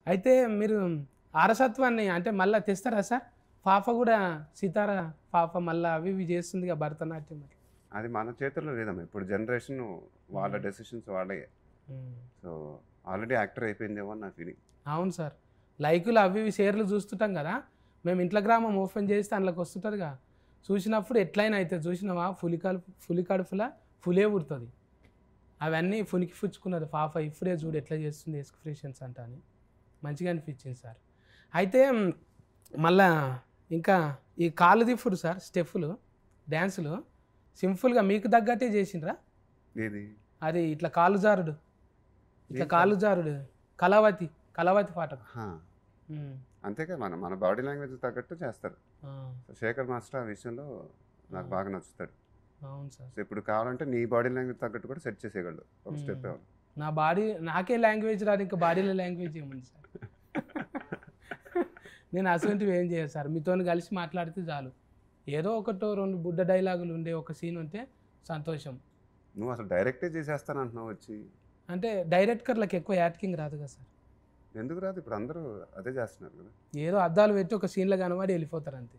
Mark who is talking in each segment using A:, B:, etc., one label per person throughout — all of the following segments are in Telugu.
A: అయితే మీరు ఆరసత్వాన్ని అంటే మళ్ళీ తెస్తారా సార్ పాప కూడా సితార పాప మళ్ళీ అవి ఇవి చేస్తుందిగా భరతనాట్యం మరి
B: అది మన చేతుల్లో లేదమ్మా ఇప్పుడు జనరేషన్ వాళ్ళ డెసిషన్స్ వాళ్ళే
A: ఉమ్.
B: సో ఆల్రెడీ యాక్టర్ అయిపోయిందేమో అని నా ఫీలింగ్
A: అవును సార్ లైకులు అవి ఇవి షేర్లు చూస్తుంటాం కదా మేము ఇంట్లో గ్రామం ఓపెన్ చేస్తే అందులోకి వస్తుంటుందిగా చూసినప్పుడు ఎట్లయినా అవుతుంది చూసినావా పులి కడుపు పులి కడుపులా పులే పుడుతుంది అవన్నీ పునికి పుచ్చుకున్నది పాప ఇప్పుడే చూడు ఎట్లా చేస్తుంది ఎక్స్ప్రెషన్స్ అంట అని మంచిగా అనిపించింది సార్ అయితే మ్, మళ్ళా ఇంకా ఈ కాలు దిప్పుడు సార్ స్టెప్పులు డ్యాన్సులు సింపుల్గా మీకు తగ్గట్టే చేసిండ్రా
B: ఏది
A: అది ఇట్లా కాలు జారుడు ఇట్లా కాలు జారుడు కళావతి కళావతి పాటకు
B: హా.
A: ఉమ్.
B: అంతేగా మన మన బాడీ లాంగ్వేజ్ తగ్గట్టు చేస్తారు
A: ఆ,
B: సో శేఖర్ మాస్టర్ ఆ విషయంలో నాకు బాగా నచ్చుతాడు
A: అవును సార్
B: సో ఇప్పుడు కావాలంటే నీ బాడీ లాంగ్వేజ్ తగ్గట్టు కూడా సెట్ చేసేయగలడు ఒక
A: Hmm.
B: స్టెప్
A: నా బాడీ నాకే లాంగ్వేజ్ రాదు ఇంకా బాడీలో లాంగ్వేజ్ ఏముంది సార్ నేను అటువంటివి ఏం చేయను సార్ మీతో కలిసి మాట్లాడితే చాలు ఏదో ఒకటో రెండు బుడ్డ డైలాగులు ఉండే ఒక సీన్ ఉంటే సంతోషం
B: నువ్వు అసలు డైరెక్టే చేసేస్తాను అంటున్నావు వచ్చి
A: అంటే డైరెక్టర్లకు ఎక్కువ యాక్టింగ్ రాదు కదా సార్
B: ఎందుకు రాదు ఇప్పుడు అందరూ అదే చేస్తున్నారు కదా
A: ఏదో అద్దాలు పెట్టి ఒక సీన్లో కనబడి వెళ్ళిపోతారు అంతే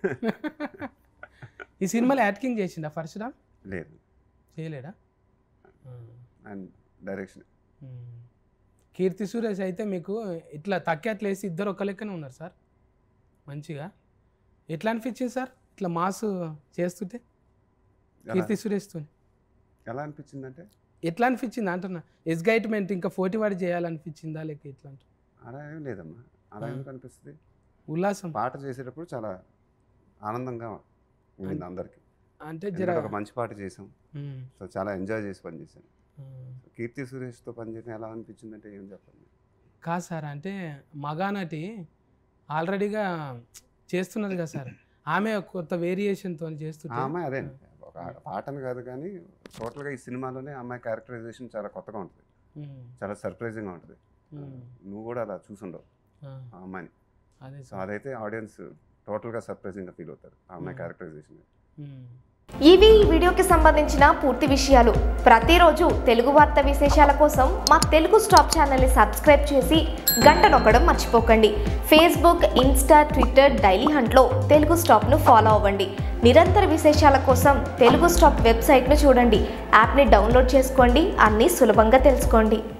A: ఈ సినిమాలో యాక్టింగ్ చేసిండా పరశురామ్
B: లేదు
A: చేయలేడా ఆ.
B: And direction
A: hmm. Keerthy Suresh అయితే మీకు ఇట్లా తక్కేట్లేసి ఇద్దరు ఒక లెక్కనే ఉన్నారు సార్ మంచిగా ఎట్లా అనిపించింది సార్ ఇట్లా మాస్ చేస్తుంటే కీర్తి సురేష్తో
B: ఎలా అనిపించిందంటే
A: ఎట్లా అనిపించింది అంటున్నా ఎగ్జైట్మెంట్ ఇంకా పోటీ వాడి చేయాలనిపించిందా లేక ఎట్లా అంట
B: అలా ఏం లేదమ్మా అలా
A: ఆ.
B: ఎందుకు అనిపిస్తుంది
A: ఉల్లాసం
B: పాట చేసేటప్పుడు చాలా ఆనందంగా ఉండింది అందరికి
A: అంటే జర
B: ఎందుకంటే ఒక మంచి పాట చేసాం
A: మ్మ్.
B: సో చాలా ఎంజాయ్ చేసి పనిచేసాను
A: మ్మ్.
B: కీర్తి సురేష్తో పనిచేయడం ఎలా అనిపించిందంటే ఏం చెప్పండి
A: కాదు సార్ అంటే మగానటి ఆల్రెడీగా చేస్తున్నది కదా సార్ ఆమె కొత్త వేరియేషన్తో
B: ఆ
A: చేస్తుంటే
B: అమ్మాయి అదే ఒక పాటను కాదు కానీ టోటల్గా ఈ సినిమాలోనే ఆ అమ్మాయి క్యారెక్టరైజేషన్ చాలా కొత్తగా ఉంటుంది
A: మ్మ్.
B: చాలా సర్ప్రైజింగ్గా ఉంటుంది
A: మ్మ్.
B: నువ్వు కూడా అలా చూసుండవు
A: ఆ,
B: ఆ అమ్మాయిని
A: అదే
B: సో
A: సార్
B: అదైతే ఆడియన్స్ టోటల్గా సర్ప్రైజింగ్గా ఫీల్ అవుతారు ఆ అమ్మాయి
A: Hmm.
B: క్యారెక్టరైజేషన్
A: మ్మ్.
C: ఇవి ఈ వీడియోకి సంబంధించిన పూర్తి విషయాలు ప్రతిరోజు తెలుగు వార్త విశేషాల కోసం మా తెలుగు స్టాప్ ఛానల్ని సబ్స్క్రైబ్ చేసి గంట నొక్కడం మర్చిపోకండి ఫేస్బుక్ ఇన్స్టా ట్విట్టర్ డైలీ హంట్లో తెలుగు స్టాప్ను ఫాలో అవ్వండి నిరంతర విశేషాల కోసం తెలుగు స్టాప్ వెబ్సైట్ను చూడండి యాప్ని డౌన్లోడ్ చేసుకోండి అన్నీ సులభంగా తెలుసుకోండి